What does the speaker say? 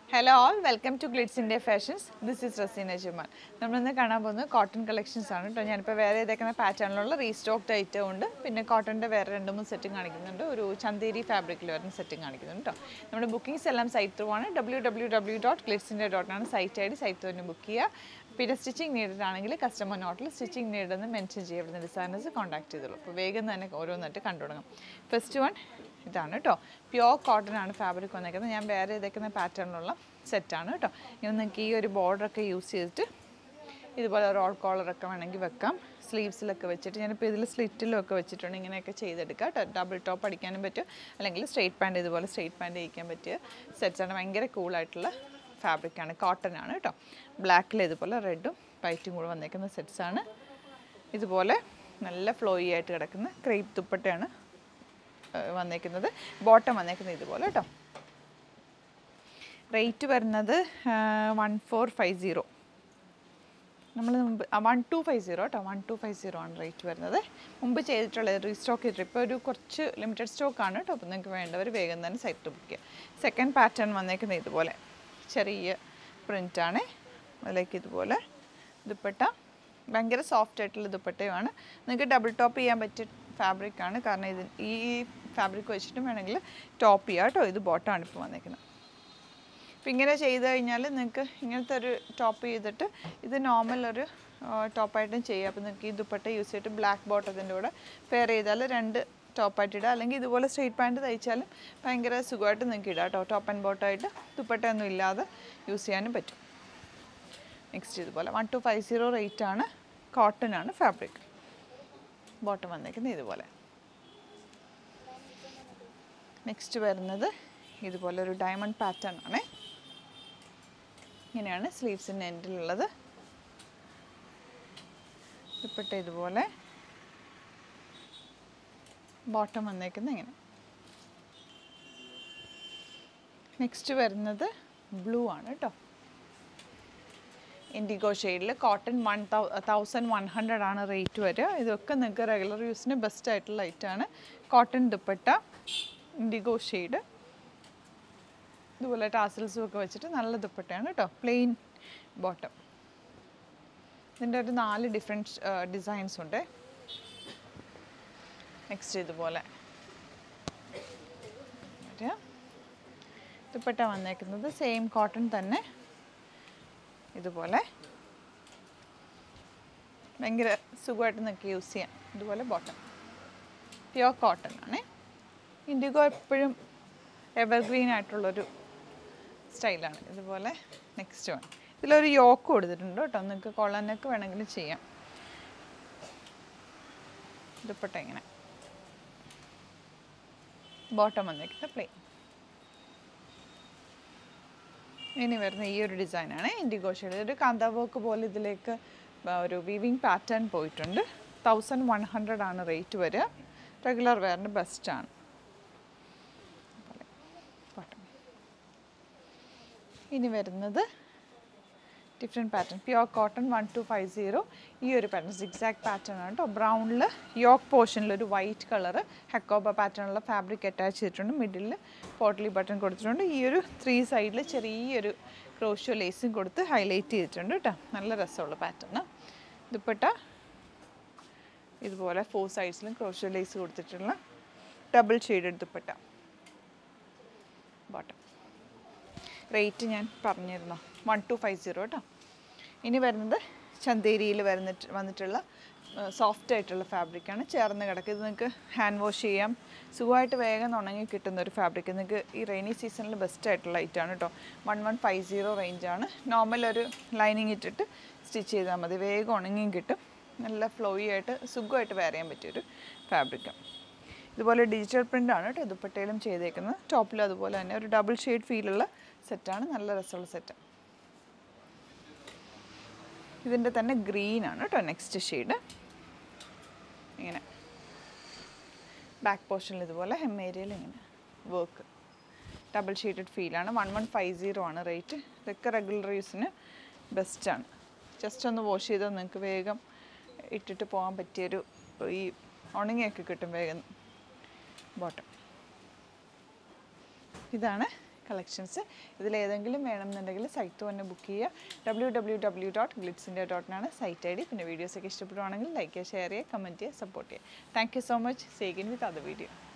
hello all welcome to Glitz India fashions this is Raseena Juman നമ്മളിന്ന് കാണാൻ പോകുന്നത് കോട്ടൺ കളക്ഷൻസ് ആണ് കേട്ടോ ഞാനിപ്പോൾ വേറെ ഏതൊക്കെ പാറ്റേണിലുള്ള റീസ്റ്റോക്ഡ് ഐറ്റം ഉണ്ട് പിന്നെ കോട്ടൻ്റെ വേറെ രണ്ട് മൂന്ന് സെറ്റും കാണിക്കുന്നുണ്ട് ഒരു ചന്തേരി ഫാബ്രിക്കിൽ വരുന്ന സെറ്റും കാണിക്കുന്നുണ്ട് കേട്ടോ നമ്മുടെ ബുക്കിംഗ്സ് എല്ലാം സൈറ്റ് ത്രൂ ആണ് W W W dot Glitz India dot ആണ് site I D site through തന്നെ ബുക്ക് ചെയ്യുക പിന്നെ സ്റ്റിച്ചിങ് നീഡഡ് ആണെങ്കിൽ കസ്റ്റമർ നോട്ടിൽ സ്റ്റിച്ചിങ് നീഡഡ് എന്ന് മെൻഷൻ ചെയ്യപ്പെടുന്ന ഡിസൈനേഴ്സ് കോൺടാക്ട് ചെയ്തോളൂ അപ്പോൾ വേഗം തന്നെ ഓരോന്നായിട്ട് കണ്ടു തുടങ്ങാം ഫസ്റ്റ് വൺ ഇതാണ് കേട്ടോ പ്യോർ കോട്ടൺ ആണ് ഫാബ്രിക് വന്നേക്കുന്നത് ഞാൻ വേറെ ഇതേക്കുന്ന പാറ്റേണിലുള്ള സെറ്റാണ് കേട്ടോ ഇങ്ങനെ നിങ്ങൾക്ക് ഈ ഒരു ബോർഡറൊക്കെ യൂസ് ചെയ്തിട്ട് ഇതുപോലെ റോൾ കോളറൊക്കെ വേണമെങ്കിൽ വെക്കാം സ്ലീവ്സിലൊക്കെ വെച്ചിട്ട് ഞാനിപ്പോൾ ഇതിൽ സ്ലിറ്റിലും ഒക്കെ വെച്ചിട്ടുണ്ട് ഇങ്ങനെയൊക്കെ ചെയ്തെടുക്കാം കേട്ടോ ഡബിൾ ടോപ്പ് അടിക്കാനും പറ്റും അല്ലെങ്കിൽ സ്ട്രെയിറ്റ് പാൻറ്റ് ഇതുപോലെ സ്ട്രെയിറ്റ് പാൻറ്റ് ചെയ്യിക്കാൻ പറ്റിയ സെറ്റ്സാണ് ഭയങ്കര കൂളായിട്ടുള്ള ഫാബ്രിക്കാണ് കോട്ടൺ ആണ് കേട്ടോ ബ്ലാക്കിൽ ഇതുപോലെ റെഡും വൈറ്റും കൂടെ വന്നേക്കുന്ന സെറ്റ്സാണ് ഇതുപോലെ നല്ല ഫ്ലോയി ആയിട്ട് കിടക്കുന്ന ക്രേപ്പ് ദുപ്പട്ടയാണ് ഏഹ് വന്നേക്കുന്നത് ബോട്ടം വന്നേക്കുന്നത് ഇതുപോലെ കേട്ടോ റേറ്റ് വരുന്നത് വൺ ഫോർ ഫൈവ് സീറോ നമ്മൾ മുമ്പ് വൺ ടു ഫൈവ് സീറോ കേട്ടോ വൺ ടു ഫൈവ് സീറോ ആണ് റേറ്റ് വരുന്നത് മുമ്പ് ചെയ്തിട്ടുള്ളത് റീസ്റ്റോക്ക് ചെയ്തിട്ട് ഇപ്പോൾ ഒരു കുറച്ച് ലിമിറ്റഡ് സ്റ്റോക്കാണ് കേട്ടോ അപ്പോൾ നിങ്ങൾക്ക് വേണ്ടവർ വേഗം തന്നെ സൈറ്റ് ബുക്ക് ചെയ്യുക സെക്കൻഡ് പാറ്റേൺ വന്നേക്കുന്നത് ഇതുപോലെ ചെറിയ പ്രിൻ്റാണ് അതിലേക്ക് ഇതുപോലെ ദുപ്പട്ട ഭയങ്കര സോഫ്റ്റ് ആയിട്ടുള്ള ദുപ്പട്ടയുമാണ് നിങ്ങൾക്ക് ഡബിൾ ടോപ്പ് ചെയ്യാൻ പറ്റിയ ഫാബ്രിക്കാണ് കാരണം ഇത് ഈ ഫാബ്രിക് വെച്ചിട്ടും വേണമെങ്കിൽ ടോപ്പ് ചെയ്യാം കേട്ടോ ഇത് ബോട്ടമാണ് ഇപ്പോൾ വന്നേക്കുന്നത് അപ്പം ഇങ്ങനെ ചെയ്ത് കഴിഞ്ഞാൽ നിങ്ങൾക്ക് ഇങ്ങനത്തെ ഒരു ടോപ്പ് ചെയ്തിട്ട് ഇത് നോർമൽ ഒരു ടോപ്പായിട്ടും ചെയ്യാം അപ്പോൾ നിങ്ങൾക്ക് ഈ ദുപ്പട്ട യൂസ് ചെയ്തിട്ട് ബ്ലാക്ക് ബോട്ടത്തിൻ്റെ കൂടെ പെയർ ചെയ്താൽ രണ്ട് ടോപ്പായിട്ട് ഇടാം അല്ലെങ്കിൽ ഇതുപോലെ സ്ട്രെയിറ്റ് പാൻറ്റ് തയ്ച്ചാലും ഭയങ്കര സുഖമായിട്ട് നിങ്ങൾക്ക് ഇടാം കേട്ടോ ടോപ്പ് ആൻഡ് ബോട്ടമായിട്ട് ദുപ്പട്ടയൊന്നും ഇല്ലാതെ യൂസ് ചെയ്യാനും പറ്റും നെക്സ്റ്റ് ഇതുപോലെ one two five zero rate ആണ് കോട്ടൺ ആണ് ഫാബ്രിക് ബോട്ടം വന്നേക്കുന്നത് ഇതുപോലെ നെക്സ്റ്റ് വരുന്നത് ഇതുപോലെ ഒരു ഡയമണ്ട് പാറ്റേൺ ആണ് ഇങ്ങനെയാണ് സ്ലീവ്സിൻ്റെ എൻഡിലുള്ളത് ദുപ്പട്ട ഇതുപോലെ ബോട്ടം വന്നേക്കുന്നത് ഇങ്ങനെ നെക്സ്റ്റ് വരുന്നത് ബ്ലൂ ആണ് കേട്ടോ ഇൻഡിഗോ ഷെയ്ഡിൽ cotton one thousand one hundred ആണ് റേറ്റ് വരിക ഇതൊക്കെ നിങ്ങൾക്ക് റെഗുലർ യൂസിന് ബെസ്റ്റ് ആയിട്ടുള്ള ഐറ്റമാണ് കോട്ടൺ ദുപ്പട്ട ഇൻഡിഗോ ഷെയ്ഡ് ഇതുപോലെ ടാസിൽസും ഒക്കെ വെച്ചിട്ട് നല്ല ദുപ്പട്ടയാണ് കേട്ടോ പ്ലെയിൻ ബോട്ടം ഇതിൻ്റെ ഒരു നാല് ഡിഫറെൻറ്റ് ഡിസൈൻസ് ഉണ്ട് നെക്സ്റ്റ് ഇതുപോലെ ഒരു ദുപ്പട്ട വന്നേക്കുന്നത് സെയിം കോട്ടൺ തന്നെ ഇതുപോലെ ഭയങ്കര സുഖമായിട്ട് നിങ്ങൾക്ക് യൂസ് ചെയ്യാം ഇതുപോലെ ബോട്ടം പ്യോർ കോട്ടൺ ആണ് ഇൻഡിഗോ എപ്പോഴും എവർഗ്രീൻ ആയിട്ടുള്ളൊരു സ്റ്റൈലാണ് ഇതുപോലെ നെക്സ്റ്റ് വൺ ഇതിലൊരു യോക്ക് കൊടുത്തിട്ടുണ്ട് കേട്ടോ നിങ്ങൾക്ക് കൊള്ളനൊക്കെ വേണമെങ്കിൽ ചെയ്യാം ദുപ്പട്ട ഇങ്ങനെ ബോട്ടം വന്നേക്കുന്നത് പ്ലെയിൻ ഇനി വരുന്ന ഈ ഒരു ഡിസൈനാണ് ഇൻഡിഗോ ഷെയ്ഡ് ഒരു കാന്ത വർക്ക് പോലെ ഇതിലേക്ക് ആ, ഒരു വീവിങ് പാറ്റേൺ പോയിട്ടുണ്ട് തൗസൻഡ് വൺ ഹൺഡ്രഡ് ആണ് റേറ്റ് വരിക റെഗുലർ വെയറിന് ബെസ്റ്റാണ് ബോട്ടം ഇനി വരുന്നത് different pattern pure cotton one two five zero ഈ ഒരു പാറ്റേൺ സിക്സാക്ട് പാറ്റേൺ ആണ് കേട്ടോ ബ്രൗണിൽ യോക്ക് പോർഷനിൽ ഒരു വൈറ്റ് കളർ ഹെക്കോബ പാറ്റേണുള്ള ഫാബ്രിക് അറ്റാച്ച് ചെയ്തിട്ടുണ്ട് മിഡിൽ പോട്ട്ലി ബട്ടൺ കൊടുത്തിട്ടുണ്ട് ഈ ഒരു ത്രീ സൈഡിൽ ചെറിയൊരു ക്രോഷ്യോ ലേസും കൊടുത്ത് ഹൈലൈറ്റ് ചെയ്തിട്ടുണ്ട് കേട്ടോ നല്ല രസമുള്ള പാറ്റേൺ ദുപ്പട്ട ഇതുപോലെ ഫോർ സൈഡ്സിലും ക്രോഷ്യോ ലേസ് കൊടുത്തിട്ടുള്ള double shaded dupatta bottom rate ഞാൻ പറഞ്ഞിരുന്നു വൺ ടു ഫൈവ് സീറോ കേട്ടോ ഇനി വരുന്നത് ചന്തേരിയിൽ വരുന്നിട്ട് വന്നിട്ടുള്ള സോഫ്റ്റ് ആയിട്ടുള്ള ഫാബ്രിക്കാണ് ചേർന്ന് കിടക്കുക ഇത് നിങ്ങൾക്ക് ഹാൻഡ് വാഷ് ചെയ്യാം സുഖമായിട്ട് വേഗം ഉണങ്ങി കിട്ടുന്ന ഒരു ഫാബ്രിക് നിങ്ങൾക്ക് ഈ റെയിനി സീസണിൽ ബെസ്റ്റ് ആയിട്ടുള്ള ഐറ്റാണ് കേട്ടോ വൺ വൺ ഫൈവ് സീറോ റേഞ്ചാണ് നോർമൽ ഒരു ലൈനിങ് ഇട്ടിട്ട് സ്റ്റിച്ച് ചെയ്താൽ മതി വേഗം ഉണങ്ങിയും കിട്ടും നല്ല ഫ്ലോയി ആയിട്ട് സുഖമായിട്ട് വെയർ ചെയ്യാൻ പറ്റിയൊരു ഫാബ്രിക്കാണ് ഇതുപോലെ ഡിജിറ്റൽ പ്രിൻ്റ് ആണ് കേട്ടോ ദുപ്പട്ടയിലും ചെയ്തേക്കുന്നത് ടോപ്പിലും അതുപോലെ തന്നെ ഒരു ഡബിൾ ഷെയ്ഡ് ഫീലുള്ള സെറ്റാണ് നല്ല രസമുള്ള സെറ്റ് ഇതിൻ്റെ തന്നെ ഗ്രീൻ ആണ് കേട്ടോ നെക്സ്റ്റ് ഷെയ്ഡ് ഇങ്ങനെ ബാക്ക് പോർഷനിൽ ഇതുപോലെ ഹെം ഏരിയയിൽ ഇങ്ങനെ വർക്ക് ഡബിൾ ഷീറ്റഡ് ഫീലാണ് വൺ വൺ ഫൈവ് സീറോ ആണ് റേറ്റ് ഇതൊക്കെ റെഗുലർ യൂസിന് ബെസ്റ്റാണ് ജസ്റ്റ് ഒന്ന് വാഷ് ചെയ്താൽ നിങ്ങൾക്ക് വേഗം ഇട്ടിട്ട് പോകാൻ പറ്റിയൊരു ഈ ഉണങ്ങിയൊക്കെ കിട്ടും വേഗം ബോട്ടം ഇതാണ് കളക്ഷൻസ് ഇതിലേതെങ്കിലും വേണമെന്നുണ്ടെങ്കിൽ സൈറ്റ് തന്നെ ബുക്ക് ചെയ്യുക W W W dot Glitz India ഡോട്ടിനാണ് സൈറ്റ് ഐ ഡി പിന്നെ വീഡിയോസൊക്കെ ഇഷ്ടപ്പെടുവാണെങ്കിൽ ലൈക്ക് ചെയ്യുക ഷെയർ ചെയ്യുക കമൻറ്റ് ചെയ്യുക സപ്പോർട്ട് ചെയ്യുക താങ്ക് യു സോ മച്ച് സേഗിൻ വിത്ത് അത് വീഡിയോ